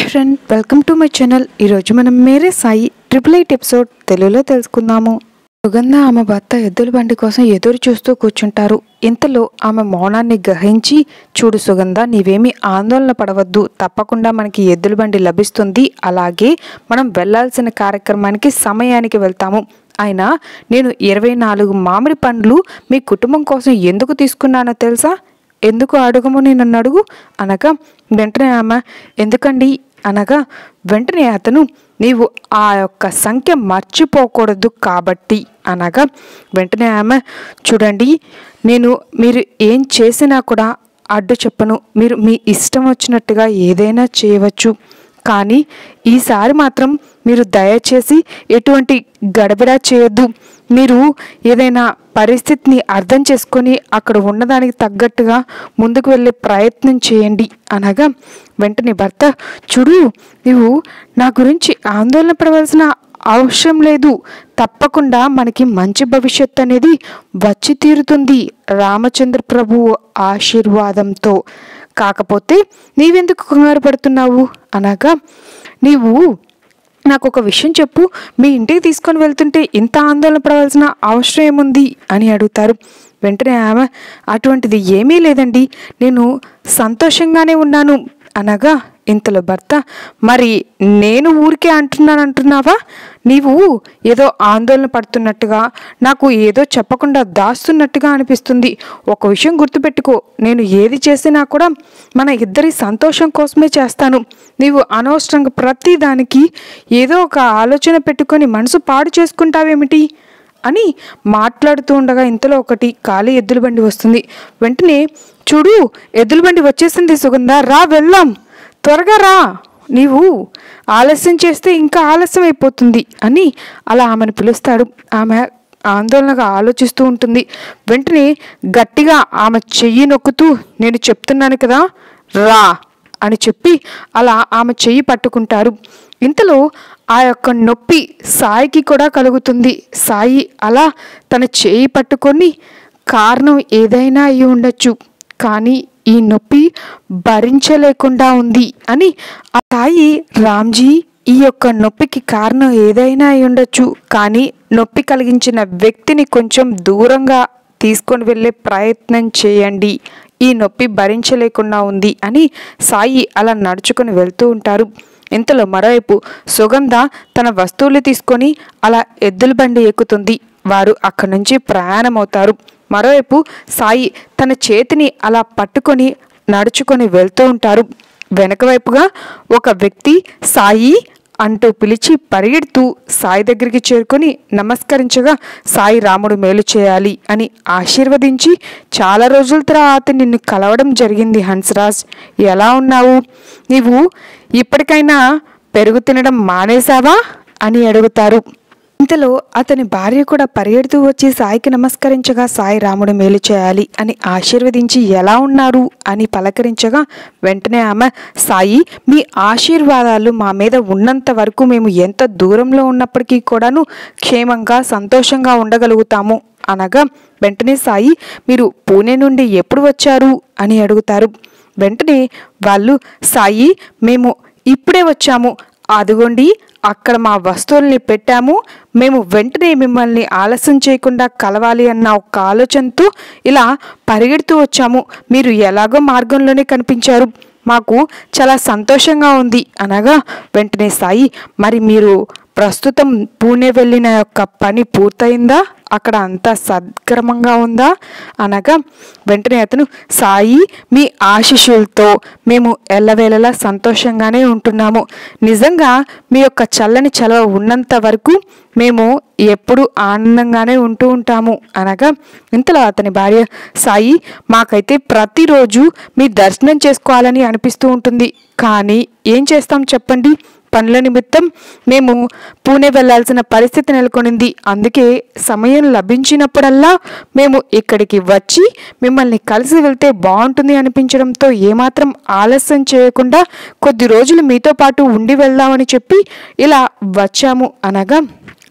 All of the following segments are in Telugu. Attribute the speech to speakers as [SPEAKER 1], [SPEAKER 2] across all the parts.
[SPEAKER 1] friend welcome to my channel ఈరోజు మనం Mere Sai triple eight episode తెలుగులో తెలుసుకుందాము సుగంధ ఆమె భర్త ఎద్దుల బండి కోసం ఎదురు చూస్తూ కూర్చుంటారు ఇంతలో ఆమె మౌనాన్ని గ్రహించి చూడు సుగంధ నీవేమీ ఆందోళన పడవద్దు తప్పకుండా మనకి ఎద్దుల బండి లభిస్తుంది అలాగే మనం వెళ్ళాల్సిన కార్యక్రమానికి సమయానికి వెళ్తాము అయినా నేను ఇరవై నాలుగు మామిడి పండ్లు మీ కుటుంబం కోసం ఎందుకు తీసుకున్నానో తెలుసా ఎందుకు అడుగము నేను నన్ను అడుగు అనగా వెంటనే ఆమె ఎందుకండి అనగా వెంటనే అతను నీవు ఆ యొక్క సంఖ్య మర్చిపోకూడదు కాబట్టి అనగా వెంటనే ఆమె చూడండి నేను మీరు ఏం చేసినా కూడా అడ్డు చెప్పను మీరు మీ ఇష్టం వచ్చినట్టుగా ఏదైనా చేయవచ్చు కానీ ఈసారి మాత్రం మీరు దయచేసి ఎటువంటి గడబిడా చేయొద్దు మీరు ఏదైనా పరిస్థితిని అర్థం చేసుకొని అక్కడ ఉన్నదానికి తగ్గట్టుగా ముందుకు వెళ్ళే ప్రయత్నం చేయండి అనగా వెంటనే భర్త చూడు నువ్వు నా గురించి ఆందోళన పడవలసిన అవసరం లేదు తప్పకుండా మనకి మంచి భవిష్యత్ అనేది వచ్చి తీరుతుంది రామచంద్ర ప్రభువు ఆశీర్వాదంతో కాకపోతే నీవెందుకు కంగారు పడుతున్నావు అనగా నీవు నాకు ఒక విషయం చెప్పు మీ ఇంటికి తీసుకొని వెళ్తుంటే ఇంత ఆందోళన పడవలసిన అవసరం ఏముంది అని అడుగుతారు వెంటనే ఆమె అటువంటిది ఏమీ లేదండి నేను సంతోషంగానే ఉన్నాను అనగా ఇంతలో భర్త మరి నేను ఊరికే అంటున్నాను అంటున్నావా నీవు ఏదో ఆందోళన పడుతున్నట్టుగా నాకు ఏదో చెప్పకుండా దాస్తున్నట్టుగా అనిపిస్తుంది ఒక విషయం గుర్తుపెట్టుకో నేను ఏది చేసినా కూడా మన ఇద్దరి సంతోషం కోసమే చేస్తాను నీవు అనవసరంగా ప్రతి దానికి ఏదో ఒక ఆలోచన పెట్టుకొని మనసు పాడు చేసుకుంటావేమిటి అని మాట్లాడుతూ ఉండగా ఇంతలో ఒకటి ఖాళీ ఎద్దుల బండి వస్తుంది వెంటనే చూడు ఎద్దుల బండి వచ్చేసింది సుగంధ రా వెళ్దాం త్వరగా రా నీవు ఆలస్యం చేస్తే ఇంకా ఆలస్యం అయిపోతుంది అని అలా ఆమెను పిలుస్తాడు ఆమె ఆందోళనగా ఆలోచిస్తూ ఉంటుంది వెంటనే గట్టిగా ఆమె చెయ్యి నొక్కుతూ నేను చెప్తున్నాను కదా రా అని చెప్పి అలా ఆమె చెయ్యి పట్టుకుంటారు ఇంతలో ఆ యొక్క నొప్పి సాయికి కూడా కలుగుతుంది సాయి అలా తన చేయి పట్టుకొని కారణం ఏదైనా అయి ఉండొచ్చు కానీ ఈ నొప్పి భరించలేకుండా ఉంది అని ఆ సాయి రామ్జీ ఈ యొక్క నొప్పికి కారణం ఏదైనా అయి ఉండొచ్చు కానీ నొప్పి కలిగించిన వ్యక్తిని కొంచెం దూరంగా తీసుకొని వెళ్ళే ప్రయత్నం చేయండి ఈ నొప్పి భరించలేకుండా ఉంది అని సాయి అలా నడుచుకొని వెళ్తూ ఉంటారు ఇంతలో మరోవైపు సుగంధ తన వస్తువులు తీసుకొని అలా ఎద్దుల బండి ఎక్కుతుంది వారు అక్కడి నుంచి ప్రయాణమవుతారు మరోవైపు సాయి తన చేతిని అలా పట్టుకొని నడుచుకొని వెళ్తూ ఉంటారు వెనక వైపుగా ఒక వ్యక్తి సాయి అంటూ పిలిచి పరిగెడుతూ సాయి దగ్గరికి చేరుకొని నమస్కరించగా సాయి రాముడు మేలు చేయాలి అని ఆశీర్వదించి చాలా రోజుల తర్వాత నిన్ను కలవడం జరిగింది హంసరాజ్ ఎలా ఉన్నావు నీవు ఇప్పటికైనా పెరుగు తినడం మానేశావా అని అడుగుతారు ఇంతలో అతని భార్య కూడా పరిగెడుతూ వచ్చి సాయికి నమస్కరించగా సాయి రాముడు మేలు చేయాలి అని ఆశీర్వదించి ఎలా ఉన్నారు అని పలకరించగా వెంటనే ఆమె సాయి మీ ఆశీర్వాదాలు మా మీద ఉన్నంత వరకు మేము ఎంత దూరంలో ఉన్నప్పటికీ కూడాను క్షేమంగా సంతోషంగా ఉండగలుగుతాము అనగా వెంటనే సాయి మీరు పూణే నుండి ఎప్పుడు వచ్చారు అని అడుగుతారు వెంటనే వాళ్ళు సాయి మేము ఇప్పుడే వచ్చాము అదిగోండి అక్కడ మా వస్తువుల్ని పెట్టాము మేము వెంటనే మిమ్మల్ని ఆలస్యం చేయకుండా కలవాలి అన్న ఒక ఆలోచనతో ఇలా పరిగెడుతూ వచ్చాము మీరు ఎలాగో మార్గంలోనే కనిపించారు మాకు చాలా సంతోషంగా ఉంది అనగా వెంటనే సాయి మరి మీరు ప్రస్తుతం పూణే వెళ్ళిన యొక్క పని పూర్తయిందా అక్కడ అంతా సద్క్రమంగా ఉందా అనగా వెంటనే అతను సాయి మీ ఆశిషులతో మేము ఎల్లవేళలా సంతోషంగానే ఉంటున్నాము నిజంగా మీ యొక్క చల్లని చలవ ఉన్నంత వరకు మేము ఎప్పుడు ఆనందంగానే ఉంటూ ఉంటాము అనగా ఇంతలో అతని భార్య సాయి మాకైతే ప్రతిరోజు మీ దర్శనం చేసుకోవాలని అనిపిస్తూ ఉంటుంది కానీ ఏం చేస్తాం చెప్పండి పనుల నిమిత్తం మేము పూణే వెళ్లాల్సిన పరిస్థితి నెలకొనింది అందుకే సమయం లభించినప్పుడల్లా మేము ఇక్కడికి వచ్చి మిమ్మల్ని కలిసి వెళ్తే బాగుంటుంది అనిపించడంతో ఏమాత్రం ఆలస్యం చేయకుండా కొద్ది రోజులు మీతో పాటు ఉండి వెళ్దామని చెప్పి ఇలా వచ్చాము అనగా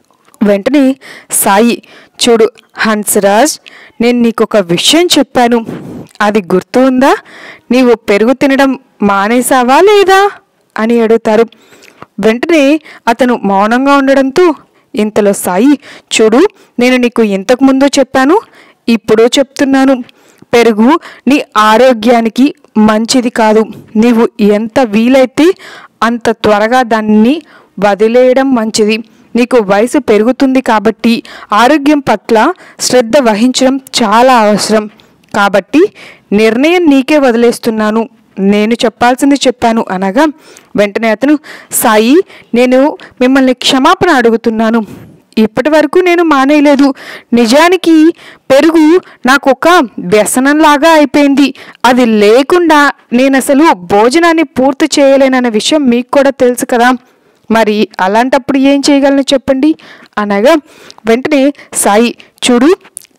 [SPEAKER 1] వెంటనే సాయి చూడు హన్స్రాజ్ నేను నీకు ఒక విషయం చెప్పాను అది గుర్తు ఉందా నీవు పెరుగు తినడం మానేసావా లేదా అని అడుగుతారు వెంటనే అతను మౌనంగా ఉండడంతో ఇంతలో సాయి చూడు నేను నీకు ఇంతకు ముందు చెప్పాను ఇప్పుడు చెప్తున్నాను పెరుగు నీ ఆరోగ్యానికి మంచిది కాదు నీవు ఎంత వీలైతే అంత త్వరగా దాన్ని వదిలేయడం మంచిది నీకు వయసు పెరుగుతుంది కాబట్టి ఆరోగ్యం పట్ల శ్రద్ధ వహించడం చాలా అవసరం కాబట్టి నిర్ణయం నీకే వదిలేస్తున్నాను నేను చెప్పాల్సింది చెప్పాను అనగా వెంటనే అతను సాయి నేను మిమ్మల్ని క్షమాపణ అడుగుతున్నాను ఇప్పటి వరకు నేను మానేయలేదు నిజానికి పెరుగు నాకు ఒక వ్యసనంలాగా అయిపోయింది అది లేకుండా నేను అసలు భోజనాన్ని పూర్తి చేయలేనన్న విషయం మీకు కూడా తెలుసు కదా మరి అలాంటప్పుడు ఏం చేయగలను చెప్పండి అనగా వెంటనే సాయి చూడు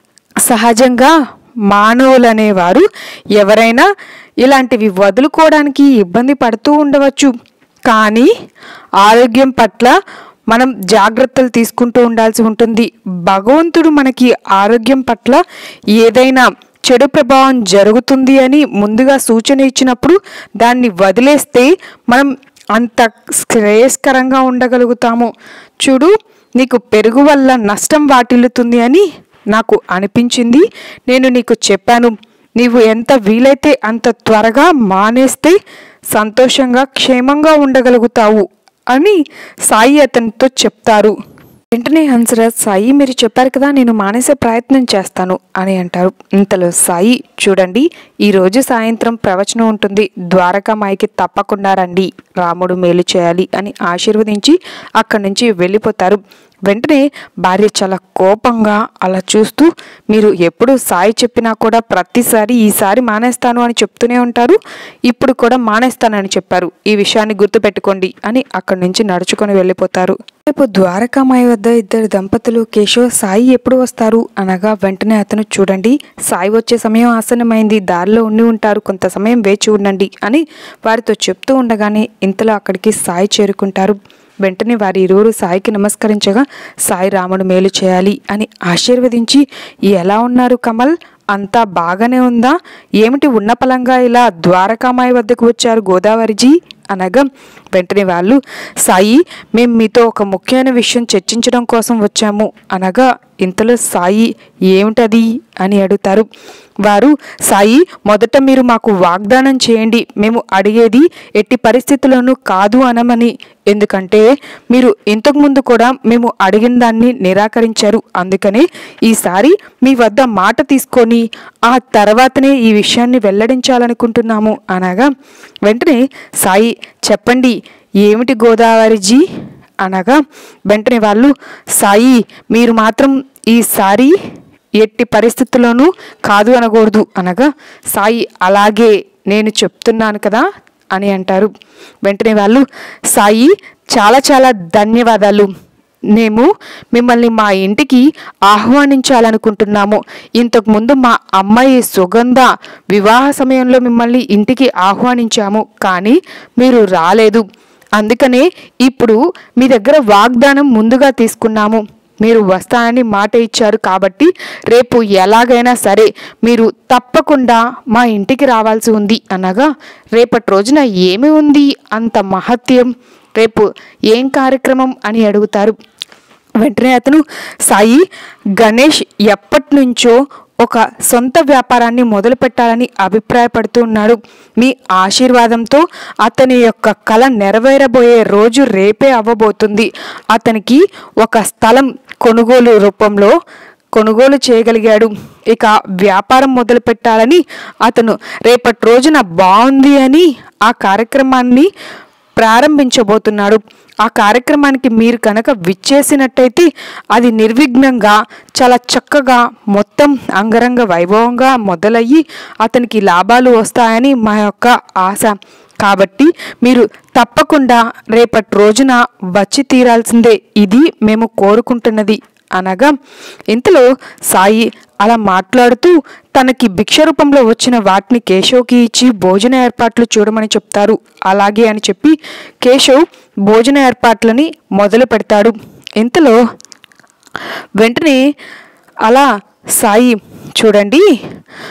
[SPEAKER 1] సహజంగా మానవులు అనేవారు ఎవరైనా ఇలాంటివి వదులుకోవడానికి ఇబ్బంది పడుతూ ఉండవచ్చు కానీ ఆరోగ్యం పట్ల మనం జాగ్రత్తలు తీసుకుంటూ ఉండాల్సి ఉంటుంది భగవంతుడు మనకి ఆరోగ్యం పట్ల ఏదైనా చెడు ప్రభావం జరుగుతుంది అని ముందుగా సూచన ఇచ్చినప్పుడు దాన్ని వదిలేస్తే మనం అంత శ్రేయస్కరంగా ఉండగలుగుతాము చూడు నీకు పెరుగు వల్ల నష్టం వాటిల్లుతుంది అని నాకు అనిపించింది నేను నీకు చెప్పాను నీవు ఎంత వీలైతే అంత త్వరగా మానేస్తే సంతోషంగా క్షేమంగా ఉండగలుగుతావు అని సాయి అతనితో చెప్తారు వెంటనే హంసరాజ్ సాయి మీరు చెప్పారు కదా నేను మానేసే ప్రయత్నం చేస్తాను అని అంటారు ఇంతలో సాయి చూడండి ఈరోజు సాయంత్రం ప్రవచనం ఉంటుంది ద్వారకామాయికి తప్పకుండా రండి రాముడు మేలు చేయాలి అని ఆశీర్వదించి అక్కడి నుంచి వెళ్ళిపోతారు వెంటనే భార్య చాలా కోపంగా అలా చూస్తూ మీరు ఎప్పుడు సాయి చెప్పినా కూడా ప్రతిసారి ఈసారి మానేస్తాను అని చెప్తూనే ఉంటారు ఇప్పుడు కూడా మానేస్తానని చెప్పారు ఈ విషయాన్ని గుర్తుపెట్టుకోండి అని అక్కడి నుంచి నడుచుకొని వెళ్ళిపోతారు రేపు ద్వారకామాయి వద్ద ఇద్దరు దంపతులు కేశవ సాయి ఎప్పుడు వస్తారు అనగా వెంటనే అతను చూడండి సాయి వచ్చే సమయం ఆసన్నమైంది దారిలో ఉండి ఉంటారు కొంత సమయం వేచి ఉండండి అని వారితో చెప్తూ ఉండగానే ఇంతలో అక్కడికి సాయి చేరుకుంటారు వెంటనే వారి ఇరువురు సాయికి నమస్కరించగా సాయి రాముడు మేలు చేయాలి అని ఆశీర్వదించి ఎలా ఉన్నారు కమల్ అంతా బాగానే ఉందా ఏమిటి ఉన్నపలంగా ఇలా ద్వారకామాయి వద్దకు వచ్చారు గోదావరిజీ అనగా వెంటనే వాళ్ళు సాయి మేము మీతో ఒక ముఖ్యమైన విషయం చర్చించడం కోసం వచ్చాము అనగా ఇంతలో సాయి ఏమిటది అని అడుగుతారు వారు సాయి మొదట మీరు మాకు వాగ్దానం చేయండి మేము అడిగేది ఎట్టి పరిస్థితుల్లోనూ కాదు అనమని ఎందుకంటే మీరు ఇంతకుముందు కూడా మేము అడిగిన దాన్ని నిరాకరించారు అందుకనే ఈసారి మీ వద్ద మాట తీసుకొని ఆ తర్వాతనే ఈ విషయాన్ని వెల్లడించాలనుకుంటున్నాము అనగా వెంటనే సాయి చెప్పండి ఏమిటి గోదావరిజీ అనగా వెంటనే వాళ్ళు సాయి మీరు మాత్రం ఈసారి ఎట్టి పరిస్థితుల్లోనూ కాదు అనకూడదు అనగా సాయి అలాగే నేను చెప్తున్నాను కదా అని అంటారు వెంటనే వాళ్ళు సాయి చాలా చాలా ధన్యవాదాలు మేము మిమ్మల్ని మా ఇంటికి ఆహ్వానించాలనుకుంటున్నాము ఇంతకుముందు మా అమ్మాయి సుగంధ వివాహ సమయంలో మిమ్మల్ని ఇంటికి ఆహ్వానించాము కానీ మీరు రాలేదు అందుకనే ఇప్పుడు మీ దగ్గర వాగ్దానం ముందుగా తీసుకున్నాము మీరు వస్తానని మాట ఇచ్చారు కాబట్టి రేపు ఎలాగైనా సరే మీరు తప్పకుండా మా ఇంటికి రావాల్సి ఉంది అనగా రేపటి రోజున ఏమి ఉంది అంత మహత్యం రేపు ఏం కార్యక్రమం అని అడుగుతారు వెంటనే అతను సాయి గణేష్ ఎప్పటి నుంచో ఒక సొంత వ్యాపారాన్ని మొదలు పెట్టాలని అభిప్రాయపడుతూ ఉన్నాడు మీ ఆశీర్వాదంతో అతని యొక్క కళ నెరవేరబోయే రోజు రేపే అవ్వబోతుంది అతనికి ఒక స్థలం కొనుగోలు రూపంలో కొనుగోలు చేయగలిగాడు ఇక వ్యాపారం మొదలు పెట్టాలని అతను రేపటి రోజున బాగుంది అని ఆ కార్యక్రమాన్ని ప్రారంభించబోతున్నాడు ఆ కార్యక్రమానికి మీరు కనుక విచ్చేసినట్టయితే అది నిర్విఘ్నంగా చాలా చక్కగా మొత్తం అంగరంగ వైభవంగా మొదలయ్యి అతనికి లాభాలు వస్తాయని మా యొక్క ఆశ కాబట్టి మీరు తప్పకుండా రేపటి రోజున వచ్చి తీరాల్సిందే ఇది మేము కోరుకుంటున్నది అనగా ఇంతలో సాయి అలా మాట్లాడుతూ తనకి భిక్ష రూపంలో వచ్చిన వాటిని కేశవ్కి ఇచ్చి భోజన ఏర్పాట్లు చూడమని చెప్తారు అలాగే అని చెప్పి కేశవ్ భోజన ఏర్పాట్లని మొదలు పెడతాడు ఇంతలో వెంటనే అలా సాయి చూడండి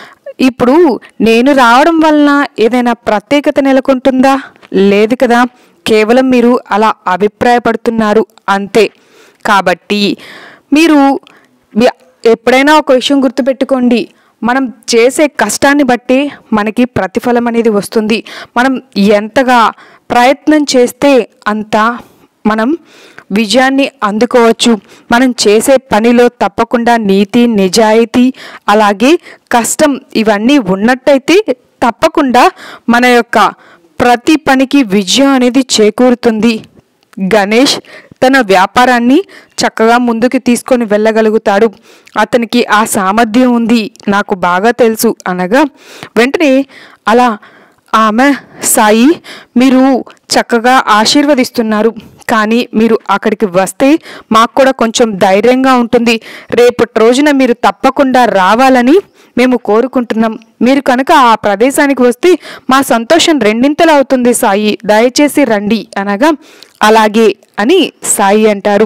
[SPEAKER 1] ఇప్పుడు నేను రావడం వలన ఏదైనా ప్రత్యేకత నెలకొంటుందా లేదు కదా కేవలం మీరు అలా అభిప్రాయపడుతున్నారు అంతే కాబట్టి మీరు మీ- ఎప్పుడైనా ఒక విషయం గుర్తుపెట్టుకోండి మనం చేసే కష్టాన్ని బట్టి మనకి ప్రతిఫలం అనేది వస్తుంది మనం ఎంతగా ప్రయత్నం చేస్తే అంత మనం విజయాన్ని అందుకోవచ్చు మనం చేసే పనిలో తప్పకుండా నీతి నిజాయితీ అలాగే కష్టం ఇవన్నీ ఉన్నట్టయితే తప్పకుండా మన యొక్క ప్రతి పనికి విజయం అనేది చేకూరుతుంది గణేష్ తన వ్యాపారాన్ని చక్కగా ముందుకు తీసుకొని వెళ్ళగలుగుతాడు అతనికి ఆ సామర్థ్యం ఉంది నాకు బాగా తెలుసు అనగా వెంటనే అలా ఆమె సాయి మీరు చక్కగా ఆశీర్వదిస్తున్నారు కానీ మీరు అక్కడికి వస్తే మాకు కూడా కొంచెం ధైర్యంగా ఉంటుంది రేపటి రోజున మీరు తప్పకుండా రావాలని మేము కోరుకుంటున్నాం మీరు కనుక ఆ ప్రదేశానికి వస్తే మా సంతోషం రెండింతలు అవుతుంది సాయి దయచేసి రండి అనగా అలాగే అని సాయి అంటారు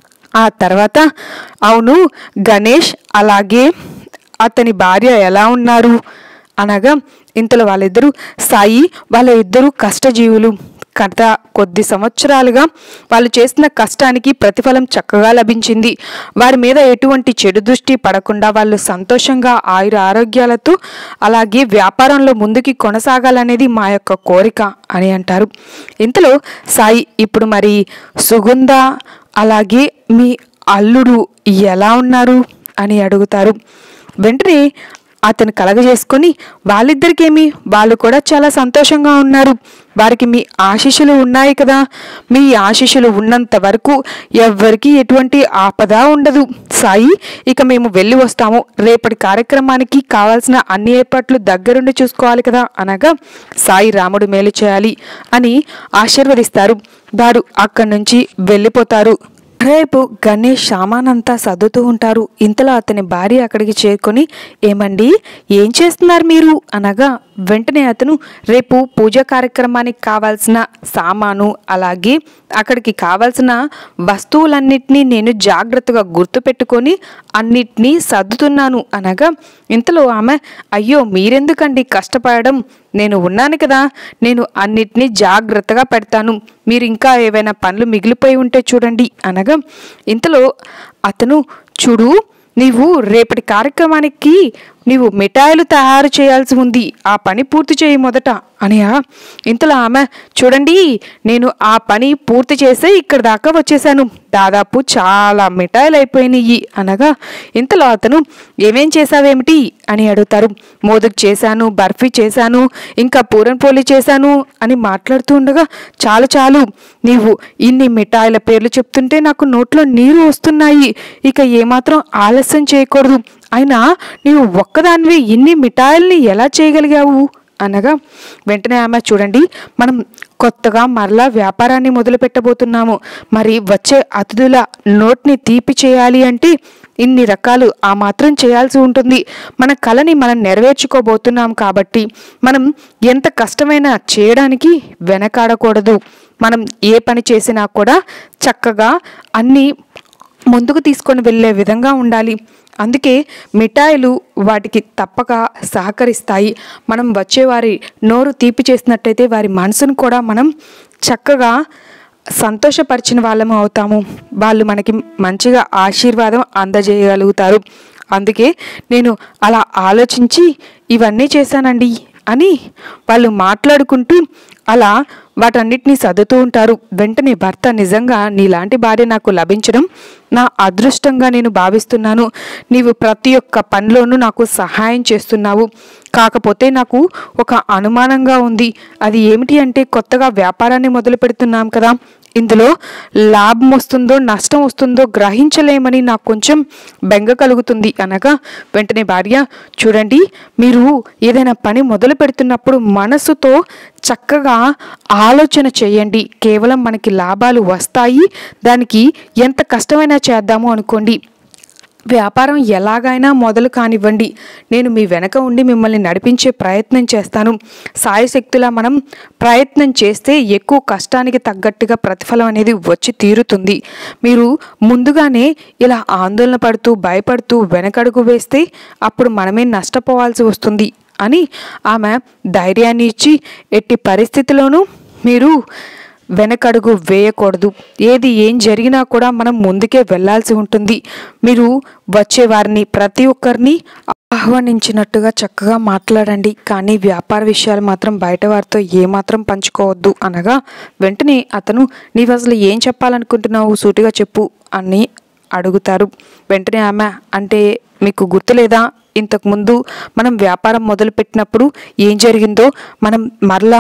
[SPEAKER 1] ఆ తర్వాత అవును గణేష్ అలాగే అతని భార్య ఎలా ఉన్నారు అనగా ఇంతలో వాళ్ళిద్దరూ సాయి వాళ్ళ ఇద్దరు కష్టజీవులు గత కొద్ది సంవత్సరాలుగా వాళ్ళు చేసిన కష్టానికి ప్రతిఫలం చక్కగా లభించింది వారి మీద ఎటువంటి చెడు దృష్టి పడకుండా వాళ్ళు సంతోషంగా ఆయుర ఆరోగ్యాలతో అలాగే వ్యాపారంలో ముందుకి కొనసాగాలనేది మా యొక్క కోరిక అని అంటారు ఇంతలో సాయి ఇప్పుడు మరి సుగంధ అలాగే మీ అల్లుడు ఎలా ఉన్నారు అని అడుగుతారు వెంటనే అతను కలగజేసుకొని వాళ్ళిద్దరికేమి వాళ్ళు కూడా చాలా సంతోషంగా ఉన్నారు వారికి మీ ఆశీస్సులు ఉన్నాయి కదా మీ ఆశీస్సులు ఉన్నంత వరకు ఎవ్వరికీ ఎటువంటి ఆపద ఉండదు సాయి ఇక మేము వెళ్ళి వస్తాము రేపటి కార్యక్రమానికి కావాల్సిన అన్ని ఏర్పాట్లు దగ్గరుండి చూసుకోవాలి కదా అనగా సాయి రాముడు మేలు చేయాలి అని ఆశీర్వదిస్తారు వారు అక్కడి నుంచి వెళ్ళిపోతారు రేపు గణేష్ సామానంతా సర్దుతూ ఉంటారు ఇంతలో అతని భార్య అక్కడికి చేరుకొని ఏమండి ఏం చేస్తున్నారు మీరు అనగా వెంటనే అతను రేపు పూజ కార్యక్రమానికి కావాల్సిన సామాను అలాగే అక్కడికి కావాల్సిన వస్తువులన్నిటినీ నేను జాగ్రత్తగా గుర్తుపెట్టుకొని అన్నిటినీ సర్దుతున్నాను అనగా ఇంతలో ఆమె అయ్యో మీరెందుకండి కష్టపడడం నేను ఉన్నాను కదా నేను అన్నిటినీ జాగ్రత్తగా పెడతాను మీరు ఇంకా ఏవైనా పనులు మిగిలిపోయి ఉంటే చూడండి అనగా ఇంతలో అతను చూడు నీవు రేపటి కార్యక్రమానికి నీవు మిఠాయిలు తయారు చేయాల్సి ఉంది ఆ పని పూర్తి చేయి మొదట అనియా ఇంతలో ఆమె చూడండి నేను ఆ పని పూర్తి చేసే ఇక్కడ దాకా వచ్చేసాను దాదాపు చాలా మిఠాయిలు అయిపోయినాయి అనగా ఇంతలో అతను ఏమేం చేశావేమిటి అని అడుగుతారు మోదక్ చేశాను బర్ఫీ చేశాను ఇంకా పూరన్పోలి చేశాను అని మాట్లాడుతూ ఉండగా చాలు చాలు నీవు ఇన్ని మిఠాయిల పేర్లు చెప్తుంటే నాకు నోట్లో నీరు వస్తున్నాయి ఇక ఏమాత్రం ఆలస్యం చేయకూడదు అయినా నీవు ఒక్కదానివి ఇన్ని మిఠాయిల్ని ఎలా చేయగలిగావు అనగా వెంటనే ఆమె చూడండి మనం కొత్తగా మరలా వ్యాపారాన్ని మొదలు పెట్టబోతున్నాము మరి వచ్చే అతిథుల నోట్ని తీపి చేయాలి అంటే ఇన్ని రకాలు ఆ మాత్రం చేయాల్సి ఉంటుంది మన కళని మనం నెరవేర్చుకోబోతున్నాం కాబట్టి మనం ఎంత కష్టమైనా చేయడానికి వెనకాడకూడదు మనం ఏ పని చేసినా కూడా చక్కగా అన్నీ ముందుకు తీసుకొని వెళ్ళే విధంగా ఉండాలి అందుకే మిఠాయిలు వాటికి తప్పక సహకరిస్తాయి మనం వచ్చేవారి నోరు తీపి చేసినట్టయితే వారి మనసును కూడా మనం చక్కగా సంతోషపరిచిన వాళ్ళము అవుతాము వాళ్ళు మనకి మంచిగా ఆశీర్వాదం అందజేయగలుగుతారు అందుకే నేను అలా ఆలోచించి ఇవన్నీ చేశానండి అని వాళ్ళు మాట్లాడుకుంటూ అలా వాటన్నిటినీ సర్దుతూ ఉంటారు వెంటనే భర్త నిజంగా నీలాంటి భార్య నాకు లభించడం నా అదృష్టంగా నేను భావిస్తున్నాను నీవు ప్రతి ఒక్క పనిలోనూ నాకు సహాయం చేస్తున్నావు కాకపోతే నాకు ఒక అనుమానంగా ఉంది అది ఏమిటి అంటే కొత్తగా వ్యాపారాన్ని మొదలు పెడుతున్నాం కదా ఇందులో లాభం వస్తుందో నష్టం వస్తుందో గ్రహించలేమని నాకు కొంచెం బెంగ కలుగుతుంది అనగా వెంటనే భార్య చూడండి మీరు ఏదైనా పని మొదలు పెడుతున్నప్పుడు మనసుతో చక్కగా ఆలోచన చేయండి కేవలం మనకి లాభాలు వస్తాయి దానికి ఎంత కష్టమైనా చేద్దాము అనుకోండి వ్యాపారం ఎలాగైనా మొదలు కానివ్వండి నేను మీ వెనక ఉండి మిమ్మల్ని నడిపించే ప్రయత్నం చేస్తాను సాయశక్తులా మనం ప్రయత్నం చేస్తే ఎక్కువ కష్టానికి తగ్గట్టుగా ప్రతిఫలం అనేది వచ్చి తీరుతుంది మీరు ముందుగానే ఇలా ఆందోళన పడుతూ భయపడుతూ వెనకడుగు వేస్తే అప్పుడు మనమే నష్టపోవాల్సి వస్తుంది అని ఆమె ధైర్యాన్ని ఇచ్చి ఎట్టి పరిస్థితిలోనూ మీరు వెనకడుగు వేయకూడదు ఏది ఏం జరిగినా కూడా మనం ముందుకే వెళ్ళాల్సి ఉంటుంది మీరు వచ్చే వారిని ప్రతి ఒక్కరిని ఆహ్వానించినట్టుగా చక్కగా మాట్లాడండి కానీ వ్యాపార విషయాలు మాత్రం బయట వారితో ఏమాత్రం పంచుకోవద్దు అనగా వెంటనే అతను నీవు అసలు ఏం చెప్పాలనుకుంటున్నావు సూటిగా చెప్పు అని అడుగుతారు వెంటనే ఆమె అంటే మీకు గుర్తులేదా ఇంతకుముందు మనం వ్యాపారం మొదలుపెట్టినప్పుడు ఏం జరిగిందో మనం మరలా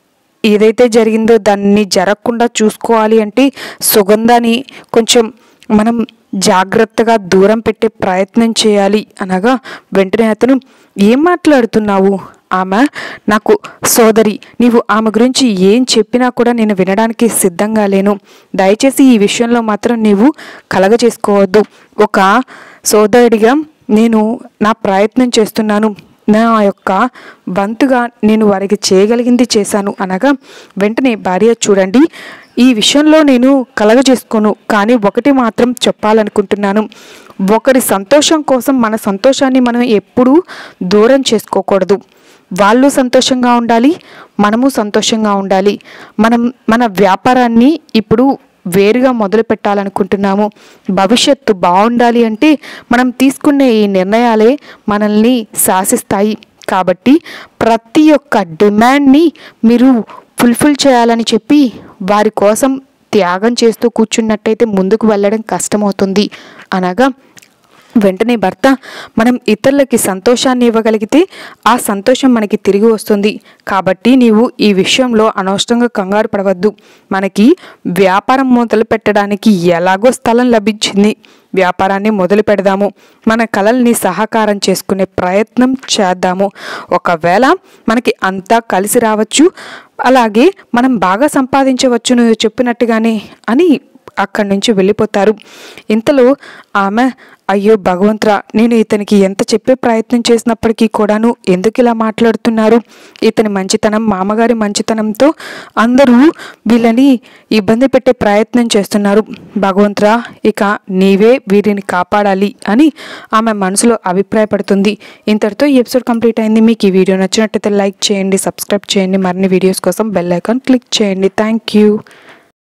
[SPEAKER 1] ఏదైతే జరిగిందో దాన్ని జరగకుండా చూసుకోవాలి అంటే సుగంధాన్ని కొంచెం మనం జాగ్రత్తగా దూరం పెట్టే ప్రయత్నం చేయాలి అనగా వెంటనే అతను ఏం మాట్లాడుతున్నావు ఆమె నాకు సోదరి నీవు ఆమె గురించి ఏం చెప్పినా కూడా నేను వినడానికి సిద్ధంగా లేను దయచేసి ఈ విషయంలో మాత్రం నీవు కలగజేసుకోవద్దు ఒక సోదరుడిగా నేను నా ప్రయత్నం చేస్తున్నాను నా యొక్క వంతుగా నేను వారికి చేయగలిగింది చేశాను అనగా వెంటనే భార్య చూడండి ఈ విషయంలో నేను కలగజేసుకోను కానీ ఒకటి మాత్రం చెప్పాలనుకుంటున్నాను ఒకరి సంతోషం కోసం మన సంతోషాన్ని మనం ఎప్పుడూ దూరం చేసుకోకూడదు వాళ్ళు సంతోషంగా ఉండాలి మనము సంతోషంగా ఉండాలి మనం మన వ్యాపారాన్ని ఇప్పుడు వేరుగా మొదలు పెట్టాలనుకుంటున్నాము భవిష్యత్తు బాగుండాలి అంటే మనం తీసుకునే ఈ నిర్ణయాలే మనల్ని శాసిస్తాయి కాబట్టి ప్రతి ఒక్క డిమాండ్ని మీరు ఫుల్ఫిల్ చేయాలని చెప్పి వారి కోసం త్యాగం చేస్తూ కూర్చున్నట్టయితే ముందుకు వెళ్ళడం కష్టమవుతుంది అనగా వెంటనే భర్త మనం ఇతరులకి సంతోషాన్ని ఇవ్వగలిగితే ఆ సంతోషం మనకి తిరిగి వస్తుంది కాబట్టి నీవు ఈ విషయంలో అనవసరంగా కంగారు పడవద్దు మనకి వ్యాపారం మొదలు పెట్టడానికి ఎలాగో స్థలం లభించింది వ్యాపారాన్ని మొదలు పెడదాము మన కళల్ని సహకారం చేసుకునే ప్రయత్నం చేద్దాము ఒకవేళ మనకి అంతా కలిసి రావచ్చు అలాగే మనం బాగా సంపాదించవచ్చు నువ్వు చెప్పినట్టుగానే అని అక్కడి నుంచి వెళ్ళిపోతారు ఇంతలో ఆమె అయ్యో భగవంతురా నేను ఇతనికి ఎంత చెప్పే ప్రయత్నం చేసినప్పటికీ కూడాను ఎందుకు ఇలా మాట్లాడుతున్నారు ఇతని మంచితనం మామగారి మంచితనంతో అందరూ వీళ్ళని ఇబ్బంది పెట్టే ప్రయత్నం చేస్తున్నారు భగవంతురా ఇక నీవే వీరిని కాపాడాలి అని ఆమె మనసులో అభిప్రాయపడుతుంది ఇంతటితో ఈ ఎపిసోడ్ కంప్లీట్ అయింది మీకు ఈ వీడియో నచ్చినట్టయితే లైక్ చేయండి సబ్స్క్రైబ్ చేయండి మరిన్ని వీడియోస్ కోసం బెల్ ఐకాన్ క్లిక్ చేయండి థ్యాంక్ యూ